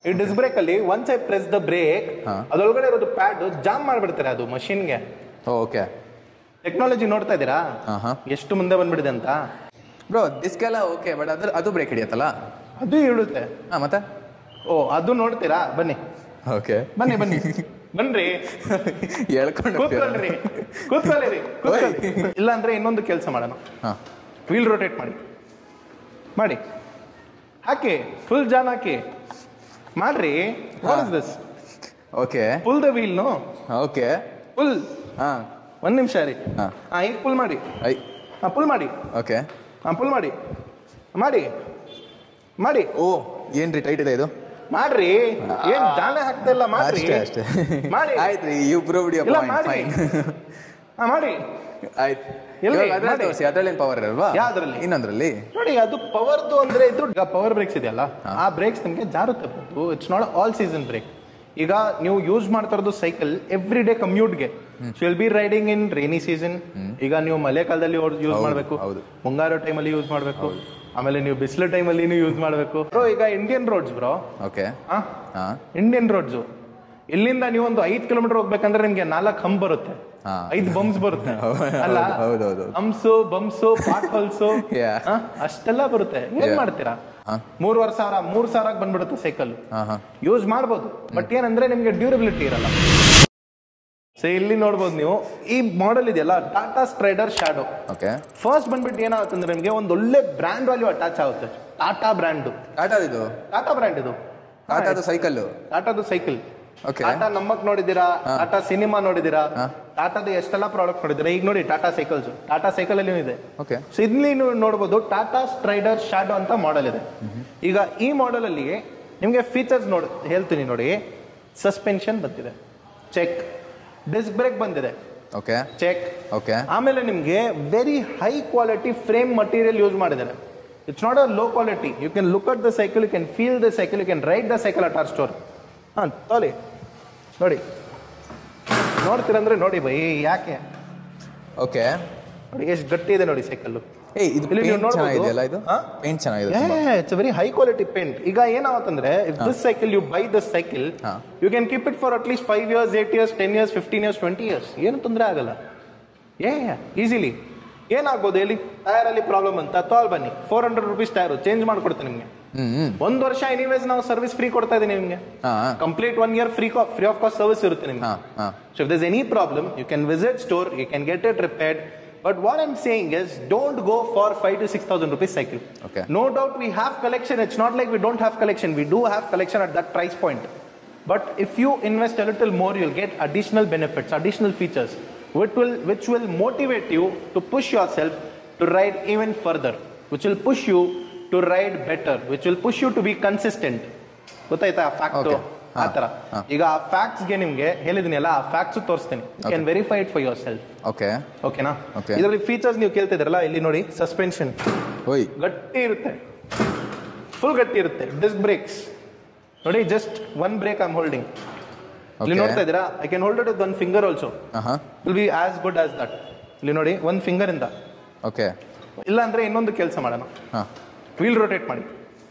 ಈ disc brake ಅಲ್ಲಿ once I press the brake ಹಾ. ಅದರೊಳಗಡೆ ಇರೋದು ಪ್ಯಾಡ್ ಜಾಮ್ ಮಾಡ್ಬಿಡ್ತಾರೆ ಅದು ಮಷಿನ್ಗೆ ಓಕೆ ಟೆಕ್ನಾಲಜಿ ನೋಡ್ತಾ ಇದ್ದೀರಾ ಹಾಂ ಹಾಂ ಎಷ್ಟು ಮುಂದೆ ಬಂದ್ಬಿಡಿದೆ ಅಂತ ಬ್ರೋ ಡಿಸ್ಕ್ ಎಲ್ಲ ಓಕೆ ಬಟ್ ಅದ್ರ ಅದು ಬ್ರೇಕ್ ಹಿಡಿಯತ್ತಲ್ಲ ಅದು ಇಳುತ್ತೆ ಹಾಂ ಮತ್ತೆ ಓ ಅದು ನೋಡ್ತೀರಾ ಬನ್ನಿ ಓಕೆ ಬನ್ನಿ ಬನ್ನಿ ಬನ್ರಿ ಹೇಳ್ಕೊಂಡು ಕೂತ್ಕೊಳ್ರಿ ಕೂತ್ಕೊಳ್ಳಿರಿ ಕೂತ್ಕೊಳ್ಳಿ ಇಲ್ಲ ಅಂದ್ರೆ ಇನ್ನೊಂದು ಕೆಲಸ ಮಾಡೋಣ ಹಾಂ ವೀಲ್ ರೊಟೇಟ್ ಮಾಡಿ ಮಾಡಿ ಹಾಕಿ ಫುಲ್ ಜಾನ್ ಹಾಕಿ ಮಾಡ್ರಿ what is this okay full the wheel no okay full ಹಾಂ ಒಂದ್ ನಿಮಿಷ ರೀ ಹಾ. ಹಾ ಈಗ ಫುಲ್ ಮಾಡಿ ಐ ಹಾ ಫುಲ್ ಮಾಡಿ ಓಕೆ ಹಾ ಫುಲ್ ಮಾಡಿ ಮಾಡಿ ಮಾಡಿ ಓ ಏನ್ರಿ ಟೈಟ್ ಇದೆ ಇದು ಮಾಡ್ರಿ ಏನ್ ಜಾನೆ ಹಾಕ್ತಾ ಇಲ್ಲ ಮಾಡ್ರಿ ಅಷ್ಟೇ ಅಷ್ಟೇ ಮಾಡಿ ಆಯ್ತು ರೀ ಯು ಪ್ರೂವ್ಡ್ ಯುವರ್ ಇಲ್ಲ ಪಾಯಿಂಟ್ ಮಾಡಿ ಫೈನ್ ಹಾ ಮಾಡಿ ಆಯ್ತು ಎಲ್ಲಿ? ಇವಾಗ ಅದ್ರಲ್ಲಿ ಮಾಡಿ. ತೋರಿಸಿ ಅದ್ರಲ್ಲಿ ಪವರ್ ಇರಲ್ವಾ ಯಾವ್ದ್ರಲ್ಲಿ? ಇನ್ನೊಂದ್ರಲ್ಲಿ ನೋಡಿ ಅದು ಪವರ್ದು ಅಂದ್ರೆ ಇದು ಈಗ ಪವರ್ ಬ್ರೇಕ್ಸ್ ಇದೆಯಲ್ಲ ಆ ಬ್ರೇಕ್ಸ್ ನಿಮಗೆ ಜಾರುತ್ತೆ ಬಂದು it's not all season brake ಈಗ ನೀವು ಯೂಸ್ ಮಾಡ್ತಾ ಇರೋದು ಸೈಕಲ್ ಎವ್ರಿ ಡೇ ಕಮ್ಯೂಟ್ಗೆ will be riding in rainy season ಈಗ ನೀವು ಮಳೆಗಾಲದಲ್ಲಿ ಯೂಸ್ ಹೌದು, ಮಾಡಬೇಕು ಹೌದು. ಮುಂಗಾರು ಟೈಮಲ್ಲಿ ಯೂಸ್ ಮಾಡಬೇಕು ಆಮೇಲೆ ನೀವು ಬಿಸಿಲು ಟೈಮಲ್ಲಿ ಯೂಸ್ ಮಾಡಬೇಕು ಬ್ರೋ ಈಗ ಇಂಡಿಯನ್ ರೋಡ್ಸ್ ಬ್ರೋ ಓಕೆ ಹಾ ಹಾಂ ಇಂಡಿಯನ್ ರೋಡ್ಸ್ ಇಲ್ಲಿಂದ ನೀವು ಒಂದು ಐದ್ ಕಿಲೋಮೀಟರ್ ಹೋಗ್ಬೇಕಂದ್ರೆ ನಿಮ್ಗೆ ನಾಲ್ಕು ಹಂಪ್ ಬರುತ್ತೆ ಹಾ. ಐದು ಬಂಪ್ಸ್ ಬರುತ್ತೆ ಅಲ್ಲ ಹೌದು, ಹೌದು, ಹೌದು. Humps bumps potholes Yeah. ಅಷ್ಟೆಲ್ಲ ಬರುತ್ತೆ ಏನ್ Yeah. ಮಾಡ್ತೀರಾ ಹಾ. ಮೂರುವರೆ ಸಾವಿರ ಮೂರ್ ಸಾವಿರಕ್ಕೆ ಬಂದ್ಬಿಡುತ್ತೆ ಸೈಕಲ್ ಹಾಂ ಹಾಂ ಯೂಸ್ ಮಾಡ್ಬೋದು ಬಟ್ ಏನಂದ್ರೆ ನಿಮ್ಗೆ ಡ್ಯೂರಬಿಲಿಟಿ ಇರಲ್ಲ ಸೊ ಇಲ್ಲಿ ನೋಡ್ಬೋದು ನೀವು ಈ ಮಾಡೆಲ್ ಇದೆಯಲ್ಲ Tata Strider Shadow okay first ಬಂದ್ಬಿಟ್ಟು ಏನಾಗುತ್ತೆ ಅಂದ್ರೆ ನಿಮ್ಗೆ ಒಂದು ಒಳ್ಳೆ ಬ್ರ್ಯಾಂಡ್ ವ್ಯಾಲ್ಯೂ ಅಟ್ಯಾಚ್ ಆಗುತ್ತೆ ಟಾಟಾ ಬ್ರ್ಯಾಂಡ್ ಟಾಟಾ ಇದು ಟಾಟಾ ಬ್ರ್ಯಾಂಡ್ ಇದು ಟಾಟಾದು ಸೈಕಲ್ ಟಾಟಾದು ಸೈಕಲ್ Okay. ಟಾಟಾ ನಮ್ಮಕ್ ನೋಡಿದ್ದೀರಾ ಟಾಟಾ ಸಿನಿಮಾ ನೋಡಿದ್ದೀರಾ ಹಾ. ಟಾಟಾದ ಎಷ್ಟೆಲ್ಲ ಪ್ರಾಡಕ್ಟ್ ನೋಡಿದ್ದೀರಾ ಈಗ ನೋಡಿ ಟಾಟಾ ಸೈಕಲ್ಸ್ ಟಾಟಾ ಸೈಕಲ್ ಅಲ್ಲಿ ಇದೆ ಓಕೆ ಸೊ ಇಲ್ಲಿ ನೀವು ನೋಡ್ಬೋದು ಟಾಟಾ ಸ್ಟ್ರೈಡರ್ ಶಾಡೋ ಅಂತ ಮಾಡೆಲ್ ಇದೆ ಈಗ ಈ ಮಾಡೆಲ್ ಅಲ್ಲಿ ನಿಮಗೆ ಫೀಚರ್ಸ್ ನೋಡ್ ಹೇಳ್ತೀನಿ ನೋಡಿ ಸಸ್ಪೆನ್ಷನ್ ಬಂದಿದೆ ಚೆಕ್ ಡಿಸ್ಕ್ ಬ್ರೇಕ್ ಬಂದಿದೆ ಓಕೆ ಚೆಕ್ ಓಕೆ ಆಮೇಲೆ ನಿಮಗೆ very high quality frame material use ಮಾಡಿದ್ದಾರೆ it's not a low quality you can look at the cycle you can feel the cycle you can ride the cycle at our store ಹಾಂ ತೋಲಿ ನೋಡಿ ನೋಡ್ತೀರಂದ್ರೆ ನೋಡಿ by ಯಾಕೆ okay ನೋಡಿ ಎಷ್ಟು ಗಟ್ಟಿ ಇದೆ ನೋಡಿ ಸೈಕಲ್ಲು ಏಯ್ ಇದು ಇಲ್ಲಿ ನೀವು ಪೇಂಟ್ ನೋಡ್ಬೋದು. ಚೆನ್ನಾಗಿದೆಯಲ್ಲ ಇದು ಹಾ? ಪೇಂಟ್ ಚೆನ್ನಾಗಿದೆ ತುಂಬಾ. It's very high quality paint ಈಗ ಏನಾಗುತ್ತಂದ್ರೆ if this cycle you buy this cycle ಹಾ. You can keep it for at least five years eight years ten years fifteen years twenty years ಏನು ತೊಂದರೆ ಆಗಲ್ಲ ಏ ಈಸಿಲಿ ಏನಾಗ್ಬೋದು ಹೇಳಿ ಟೈರ್ ಅಲ್ಲಿ ಪ್ರಾಬ್ಲಮ್ ಅಂತ ತಾಲ್ ಬನ್ನಿ four hundred rupees tyre change ಮಾಡ್ಕೊಡ್ತೀನಿ ನಿಮಗೆ ಹ್ಮ್ ಹ್ಮ್ ಒಂದು ವರ್ಷ ಎನಿವೇಸ್ ನಾವು ಸರ್ವಿಸ್ ಫ್ರೀ ಕೊಡ್ತಾ ಇದೀನಿ ನಿಮಗೆ ಹಾ complete one year free free of cost service ಇರುತ್ತೆ ನಿಮಗೆ ಹಾ ಹಾ So if there's any problem, you can visit store, you can get it repaired. But what I'm saying is, don't go for five to six thousand rupees cycle. Okay. No doubt we have collection. It's not like we don't have collection. We do have collection at that price point. But if you invest a little more, you'll get additional benefits, additional features, which will which will motivate you to push yourself to ride even further, which will push you to ride better, which will push you to be consistent. ಗೊತ್ತಾಯ್ತಾ fact Okay. ಆ ಹಾ, ತರ ಹಾ. ಈಗ ಆ ಫ್ಯಾಕ್ಟ್ಸ್ಗೆ ನಿಮ್ಗೆ ಹೇಳಿದಿನಲ್ಲ ಆ facts ತೋರಿಸ್ತೀನಿ you can verify it for yourself okay ಓಕೆನಾ Okay. ಇದರಲ್ಲಿ ಫೀಚರ್ಸ್ ನೀವು ಕೇಳ್ತಿದ್ರಲ್ಲ ಇಲ್ಲಿ ನೋಡಿ ಸಸ್ಪೆನ್ಷನ್ ಓಯ್ ಗಟ್ಟಿ ಇರುತ್ತೆ ಫುಲ್ ಗಟ್ಟಿ ಇರುತ್ತೆ ಡಿಸ್ಕ್ ಬ್ರೇಕ್ಸ್ ನೋಡಿ just one brake I'm holding ಇಲ್ಲಿ Okay. ನೋಡ್ತಾ ಇದ್ದೀರಾ I can hold it with one finger also ಹಾಂ ಹಾಂ will be as good as that ಇಲ್ಲಿ ನೋಡಿ ಒಂದು ಫಿಂಗರ್ ಇಂದ ಓಕೆ ಇಲ್ಲ ಅಂದ್ರೆ ಇನ್ನೊಂದು ಕೆಲಸ ಮಾಡೋಣ ಹಾಂ ವೀಲ್ ರೊಟೇಟ್ ಮಾಡಿ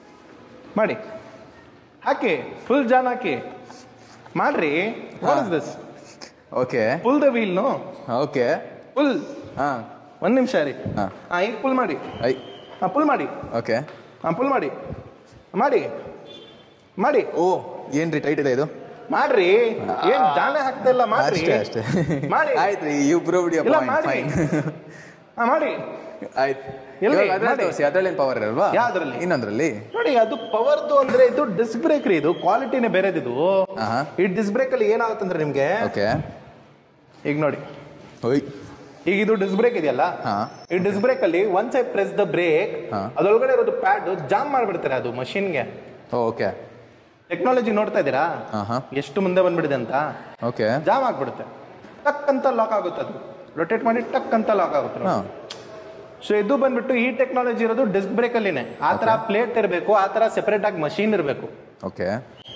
ಮಾಡಿ ಹಾಕಿ ಫುಲ್ ಜಾನ್ ಹಾಕಿ ಮಾಡ್ರಿ what is this okay full the wheel no okay full ಹಾಂ ಒಂದ್ ನಿಮಿಷ ರೀ ಹಾ. ಹಾ ಈಗ ಫುಲ್ ಮಾಡಿ ಐ ಹಾ ಫುಲ್ ಮಾಡಿ ಓಕೆ ಹಾ ಫುಲ್ ಮಾಡಿ ಮಾಡಿ ಮಾಡಿ ಓ ಏನ್ರಿ ಟೈಟ್ ಇದೆ ಇದು ಮಾಡ್ರಿ ಏನ್ ಜಾನೆ ಹಾಕ್ತಾ ಇಲ್ಲ ಮಾಡ್ರಿ ಅಷ್ಟೇ ಅಷ್ಟೇ ಮಾಡಿ ಆಯ್ತು ರೀ ಯು ಪ್ರೂವ್ಡ್ ಯುವರ್ ಇಲ್ಲ ಪಾಯಿಂಟ್ ಮಾಡಿ ಫೈನ್ ಹಾ ಮಾಡಿ ಆಯ್ತು ಎಲ್ಲಿ? ಇವಾಗ ಅದ್ರಲ್ಲಿ ಮಾಡಿ. ತೋರಿಸಿ ಅದ್ರಲ್ಲಿ ಪವರ್ ಇರಲ್ವಾ ಯಾವ್ದ್ರಲ್ಲಿ? ಇನ್ನೊಂದ್ರಲ್ಲಿ ನೋಡಿ ಅದು ಪವರ್ದು ಅಂದ್ರೆ ಇದು ಡಿಸ್ಕ್ ಬ್ರೇಕ್ ರೀ ಇದು ಕ್ವಾಲಿಟಿನೇ ಬೇರೆದಿದು ಆಹಾ. ಈ ಡಿಸ್ಕ್ ಬ್ರೇಕ್ ಅಲ್ಲಿ ಏನಾಗುತ್ತಂದ್ರೆ ನಿಮ್ಗೆ ಓಕೆ ಈಗ ನೋಡಿ ಓಯ್ ಈಗ ಇದು ಡಿಸ್ಕ್ ಬ್ರೇಕ್ ಇದೆಯಲ್ಲ ಹಾ. ಈ ಡಿಸ್ಕ್ ಬ್ರೇಕ್ ಅಲ್ಲಿ once I press the brake ಹಾ. ಅದರೊಳಗಡೆ ಇರೋದು ಪ್ಯಾಡ್ ಜಾಮ್ ಮಾಡ್ಬಿಡ್ತಾರೆ ಅದು ಮಷಿನ್ಗೆ ಓಕೆ ಟೆಕ್ನಾಲಜಿ ನೋಡ್ತಾ ಇದ್ದೀರಾ ಹಾ ಹಾ ಎಷ್ಟು ಮುಂದೆ ಬಂದ್ಬಿಡಿದೆ ಅಂತ ಓಕೆ ಜಾಮ್ ಆಗ್ಬಿಡುತ್ತೆ ಟಕ್ ಅಂತ ಲಾಕ್ ಆಗುತ್ತೆ ಅದು ರೊಟೇಟ್ ಮಾಡಿ ಟಕ್ ಅಂತ ಲಾಕ್ ಆಗುತ್ತೆ ಹಾಂ ಸೊ ಇದು ಬಂದ್ಬಿಟ್ಟು ಈ ಟೆಕ್ನಾಲಜಿ ಇರೋದು ಡಿಸ್ಕ್ ಬ್ರೇಕ್ ಅಲ್ಲಿನೇ ಆ ತರ ಪ್ಲೇಟ್ ಇರಬೇಕು ಆ ತರ ಸೆಪರೇಟ್ ಆಗಿ ಮಷೀನ್ ಇರಬೇಕು ಓಕೆ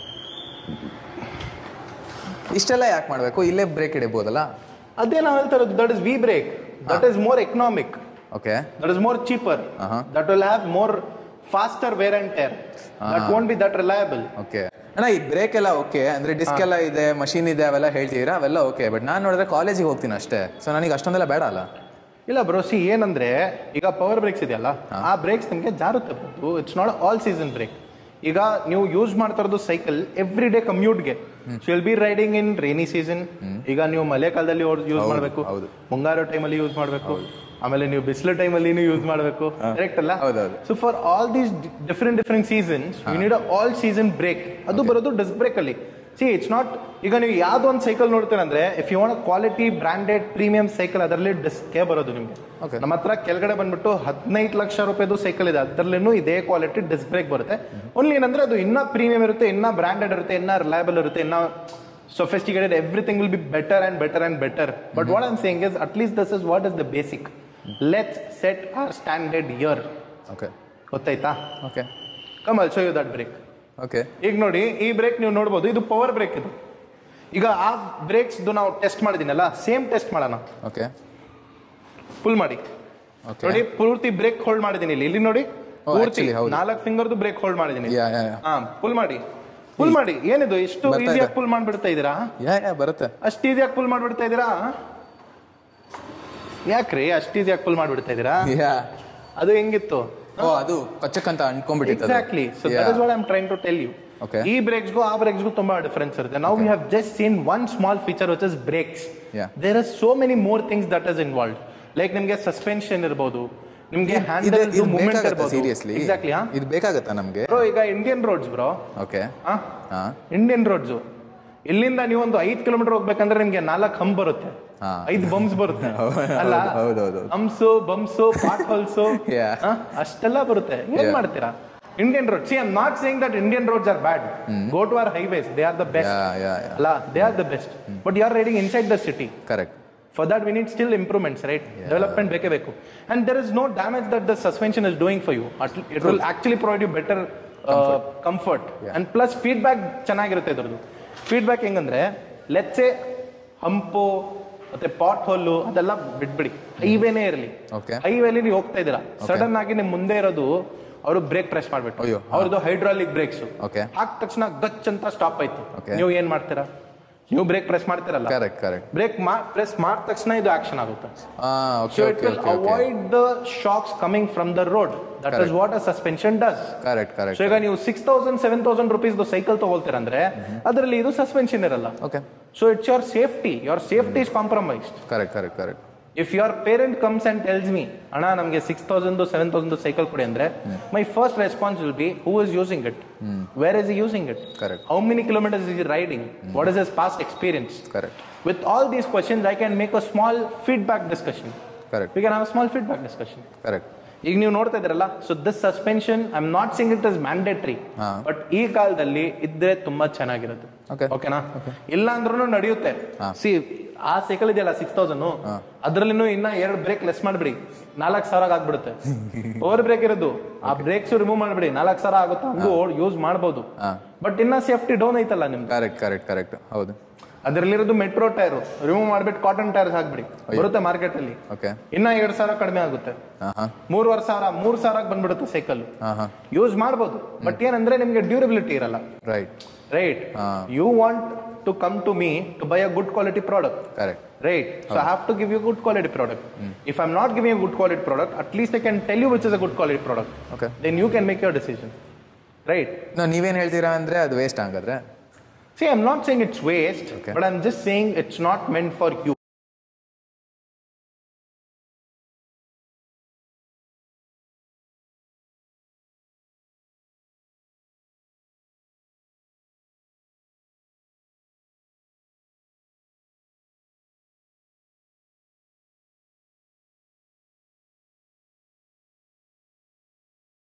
ಇಷ್ಟೆಲ್ಲ ಯಾಕೆ ಮಾಡಬೇಕು ಇಲ್ಲೇ ಬ್ರೇಕ್ ಹಿಡಿಬೋದಲ್ಲ ಅದೇ ನಾವು ಹೇಳ್ತಾ ಇರೋದು that is V brake that is more economic okay that is more cheaper Uh-huh. That will have more faster wear and tear that won't be that reliable okay ಅಣ್ಣ ಈ ಬ್ರೇಕ್ ಎಲ್ಲ ಓಕೆ ಅಂದ್ರೆ disc ಎಲ್ಲ ಇದೆ machine ಇದೆ ಅವೆಲ್ಲ ಹೇಳ್ತೀರಾ ಅವೆಲ್ಲ ಓಕೆ ಬಟ್ ನಾನು ನೋಡಿದ್ರೆ ಕಾಲೇಜಿಗೆ ಹೋಗ್ತೀನಿ ಅಷ್ಟೇ ಸೊ ನನಗೆ ಅಷ್ಟೊಂದೆಲ್ಲ ಬೇಡ ಅಲ್ಲ ಇಲ್ಲ ಬ್ರೋ ಸಿ ಏನಂದ್ರೆ ಈಗ ಪವರ್ ಬ್ರೇಕ್ಸ್ ಇದೆಯಲ್ಲ ಆ ಬ್ರೇಕ್ಸ್ ನಿಮಗೆ ಜಾರುತ್ತೆ it's not all season brake ಈಗ ನೀವು ಯೂಸ್ ಮಾಡ್ತಾ ಇರೋದು ಸೈಕಲ್ ಎವ್ರಿ ಡೇ ಕಮ್ಯೂಟ್ಗೆ will be riding in rainy season ಈಗ ನೀವು ಮಳೆಗಾಲದಲ್ಲಿ ಯೂಸ್ ಮಾಡಬೇಕು ಹೌದು. ಮುಂಗಾರು ಟೈಮಲ್ಲಿ ಯೂಸ್ ಮಾಡಬೇಕು ಆಮೇಲೆ ನೀವು ಬಿಸಿಲು ಟೈಮಲ್ಲಿ ಯೂಸ್ ಮಾಡಬೇಕು ಕರೆಕ್ಟ್ ಅಲ್ಲ ಹೌದೌದು. So for all these different different seasons you need all season brake ಅದು ಬರೋದು ಡಿಸ್ಕ್ ಬ್ರೇಕ್ ಅಲ್ಲಿ ಸಿ ಇಟ್ಸ್ ನಾಟ್ ಈಗ ನೀವು ಯಾವ್ದೋ ಒಂದು ಸೈಕಲ್ ನೋಡ್ತೀರಂದ್ರೆ if you want quality branded premium cycle ಅದರಲ್ಲಿ ಡಿಸ್ಕೇ ಬರೋದು ನಿಮಗೆ Okay. ನಮ್ಮ ಹತ್ರ ಕೆಳಗಡೆ ಬಂದ್ಬಿಟ್ಟು ಹದಿನೈದು ಲಕ್ಷ ರೂಪಾಯಿದು ಸೈಕಲ್ ಇದೆ ಅದರಲ್ಲೂ ಇದೇ ಕ್ವಾಲಿಟಿ ಡಿಸ್ಕ್ ಬ್ರೇಕ್ ಬರುತ್ತೆ ಓನ್ಲಿ ಏನಂದ್ರೆ ಅದು ಇನ್ನ ಪ್ರೀಮಿಯಂ ಇರುತ್ತೆ ಇನ್ನ ಬ್ರಾಂಡೆಡ್ ಇರುತ್ತೆ ಇನ್ನ ರಿಲಯಬಲ್ ಇರುತ್ತೆ ಇನ್ನ sophisticated everything will be better and better and better but what I'm saying is at least this is what is the basic let's set our standard year okay ಗೊತ್ತಾಯ್ತಾ okay come I'll show you that brake okay ಈಗ ನೋಡಿ ಈ break ನೀವು ನೋಡ್ಬೋದು ಇದು power break ಇದು ಈಗ ಆ ಬ್ರೇಕ್ಸ್ ನಾವು ಟೆಸ್ಟ್ ಮಾಡಿದ್ದೀನಲ್ಲ ಸೇಮ್ ಟೆಸ್ಟ್ ಮಾಡೋಣ ಓಕೆ ಫುಲ್ ಮಾಡಿ ಓಕೆ ನೋಡಿ ಪೂರ್ತಿ ಬ್ರೇಕ್ ಹೋಲ್ಡ್ ಮಾಡಿದ್ದೀನಿ ಇಲ್ಲಿ ಇಲ್ಲಿ ನೋಡಿ Oh, ಪೂರ್ತಿ actually, ಹೌದು. ನಾಲ್ಕು ಫಿಂಗರ್ದು ಬ್ರೇಕ್ ಹೋಲ್ಡ್ ಮಾಡಿದ್ದೀನಿ ಯಾ ಯಾ ಯಾ. ಹಾ ಫುಲ್ ಮಾಡಿ ಫುಲ್ ಮಾಡಿ ಏನಿದು ಎಷ್ಟು ಬರ್ತಾ ಇದೆ. ಈಸಿಯಾಗಿ ಫುಲ್ ಮಾಡ್ಬಿಡ್ತಾ ಇದೀರಾ ಯಾ ಯಾ ಬರುತ್ತೆ ಅಷ್ಟು ಈಸಿಯಾಗಿ ಫುಲ್ ಮಾಡ್ಬಿಡ್ತಾ ಇದೀರಾ ಯಾಕ್ರಿ ಅಷ್ಟು ಈಸಿಯಾಗಿ ಫುಲ್ ಮಾಡ್ಬಿಡ್ತಾ ಇದೀರಾ ಯಾ ಅದು ಹೆಂಗಿತ್ತು ಓ ಅದು ಕಚ್ಚಕ್ಕಂತ ಅಂಟ್ಕೊಂಡ್ಬಿಟ್ಟಿತ್ತು exactly so that is what I am trying to tell you Okay. ಈ ಬ್ರೇಕ್ಸ್ಗೂ ಆ ಬ್ರೇಕ್ಸ್ಗೂ ತುಂಬಾ ಡಿಫರೆನ್ಸ್ ಇರುತ್ತೆ ನಾವು we have just seen one small feature which is brakes Yeah. There are so many more things that is involve like ನಿಮಗೆ suspension ಇರ್ಬೋದು ನಿಮ್ಗೆ ಇದು ಹ್ಯಾಂಡಲ್ ಇದು ಮೂವ್ಮೆಂಟ್ ಬೇಕಾಗತ್ತಾ ಇರ್ಬೋದು ಸೀರಿಯಸ್ಲಿ ಎಕ್ಸಾಕ್ಟ್ಲಿ ಹಾ ಇದು ಬೇಕಾಗತ್ತಾ ನಮಗೆ ಬ್ರೋ ಈಗ ಇಂಡಿಯನ್ ರೋಡ್ಸ್ ಬ್ರೋ ಓಕೆ ಹಾ ಹಾ ಇಂಡಿಯನ್ ರೋಡ್ಸ್ ಇಲ್ಲಿಂದ ನೀವು ಒಂದು ಐದ್ ಕಿಲೋಮೀಟರ್ ಹೋಗ್ಬೇಕಂದ್ರೆ ನಿಮ್ಗೆ ನಾಲ್ಕು ಹಂಪ್ ಬರುತ್ತೆ ಹಾ. ಐದು ಬಂಪ್ಸ್ ಬರುತ್ತೆ ಅಲ್ಲ ಹೌದು, ಹೌದು, ಹೌದು. Humps bumps potholes Yeah. ಅಷ್ಟೆಲ್ಲ ಬರುತ್ತೆ ಏನ್ Yeah. ಮಾಡ್ತೀರಾ Indian road see I'm not saying that Indian roads are bad go to our highways they are the best yeah yeah yeah ಅಲ್ಲ they are the best but you are riding inside the city correct For that, we need still improvements, right? Development ಬೇಕೇ ಬೇಕು. And there is no damage that the suspension is doing for you. At- It will actually provide you better uh, comfort. And plus feedback ಚೆನ್ನಾಗಿರುತ್ತೆ ಇದ್ರದ್ದು. Feedback ಹೆಂಗಂದ್ರೆ let's say hump ಮತ್ತೆ pothole ಅದೆಲ್ಲ ಬಿಟ್ಬಿಡಿ ಹೈವೇನೇ ಇರಲಿ Okay. ಹೈವೇಲಿ ನೀವು ಹೋಗ್ತಾ ಇದ್ದೀರಾ ಸಡನ್ ಆಗಿ ನಿಮ್ ಮುಂದೆ ಇರೋದು ಅವರು ಬ್ರೇಕ್ ಪ್ರೆಸ್ ಮಾಡ್ಬಿಟ್ಟು ಅಯ್ಯೋ, ಅವ್ರದ್ದು ಹೈಡ್ರಾಲಿಕ್ ಬ್ರೇಕ್ಸ್ Okay. ಹಾಕ್ ತಕ್ಷಣ ಗಚ್ ಅಂತ ಸ್ಟಾಪ್ ಆಯ್ತು Okay. ನೀವು ಏನ್ ಮಾಡ್ತೀರಾ ನೀವು ಬ್ರೇಕ್ ಪ್ರೆಸ್ ಮಾಡ್ತೀರಲ್ಲ ಕರೆಕ್ಟ್ ಕರೆಕ್ಟ್ ಬ್ರೇಕ್ ಪ್ರೆಸ್ ಮಾಡಿದ ತಕ್ಷಣ ಇದು ಆಕ್ಷನ್ ಆಗುತ್ತೆ ಹಾ okay so it okay will okay okay avoid the shocks coming from the road that is what a suspension does correct so correct ಈಗ ನೀವು six thousand seven thousand rupees cycle ತಗೊಳ್ತೀರಂದ್ರೆ ಅದರಲ್ಲಿ ಇದು ಸಸ್ಪೆನ್ಷನ್ ಇರಲ್ಲ okay so it's your safety your safety is compromised correct correct correct if your parent comes and tells me ಅಣ್ಣ ನಮಗೆ six thousand seven thousand cycle ಕೊಡಿ ಅಂದ್ರೆ my first response will be who is using it where is using it Correct. How many kilometres is riding what is is past experience correct With all these questions, I can make a small feedback discussion. Correct We can have a small feedback discussion. Correct ಈಗ ನೀವು ನೋಡ್ತಾ ಇದ್ರಲ್ಲ so this suspension I am not saying it is mandatory ಹಾ. But ಈ ಕಾಲದಲ್ಲಿ ಇದ್ರೆ ತುಂಬಾ ಚೆನ್ನಾಗಿರುತ್ತೆ Okay. ಓಕೆನಾ ಇಲ್ಲ ಅಂದ್ರೂ ನಡೆಯುತ್ತೆ ಹಾ. ಸಿ ಆ ಸೈಕಲ್ ಇದೆಯಲ್ಲ ಸಿಕ್ಸ್ ತೌಸಂಡ್ ಅದ್ರಲ್ಲಿನೂ ಇನ್ನ ಎರಡು ಬ್ರೇಕ್ ಲೆಸ್ ಮಾಡ್ಬಿಡಿ ನಾಲ್ಕು ಸಾವಿರ ಆಗ್ಬಿಡುತ್ತೆ ಓವರ್ ಬ್ರೇಕ್ ಇರೋದು ಆ ಬ್ರೇಕ್ಸ್ ರಿಮೂವ್ ಮಾಡ್ಬಿಡಿ ನಾಲ್ಕು ಸಾವಿರ ಆಗುತ್ತೆ ಹಂಗೂ ಯೂಸ್ ಮಾಡ್ಬೋದು ಹಾ. ಬಟ್ ಇನ್ನ ಸೇಫ್ಟಿ ಡೌನ್ ಐತಲ್ಲ ನಿಮ್ದು ಕರೆಕ್ಟ್ ಕರೆಕ್ಟ್ ಕರೆಕ್ಟ್ ಹೌದು ಅದರಲ್ಲಿರೋದು ಮೆಟ್ರೋ ಟೈರ್ ರಿಮೂವ್ ಮಾಡ್ಬಿಟ್ಟು ಕಾಟನ್ ಟೈರ್ಸ್ ಹಾಕ್ಬಿಡಿ ಬರುತ್ತೆ ಮಾರ್ಕೆಟ್ ಅಲ್ಲಿ ಓಕೆ ಇನ್ನ ಎರಡ್ ಸಾವಿರ ಕಡಿಮೆ ಆಗುತ್ತೆ ಹಾಂ ಹಾಂ ಮೂರುವರೆ ಸಾವಿರ ಮೂರ್ ಸಾವಿರ ಬಂದ್ಬಿಡುತ್ತೆ ಸೈಕಲ್ ಹಾಂ ಹಾಂ ಯೂಸ್ ಮಾಡ್ಬೋದು ಬಟ್ ಏನಂದ್ರೆ ನಿಮ್ಗೆ ಡ್ಯೂರಬಿಲಿಟಿ ಇರಲ್ಲ ರೈಟ್ ರೈಟ್ ಹಾ. You want to come to me to buy a good quality product correct Right. So I have to give you a good quality product. If I'm not giving you a good quality product, at least I can tell you which is a good quality product. Okay Then you can make your decision. Right. No ನೀವೇನು ಹೇಳ್ತೀರಾ ಅಂದರೆ ಅದು waste ಹಂಗಾದ್ರೆ See, I'm not saying it's waste, Okay. but I'm just saying it's not meant for you.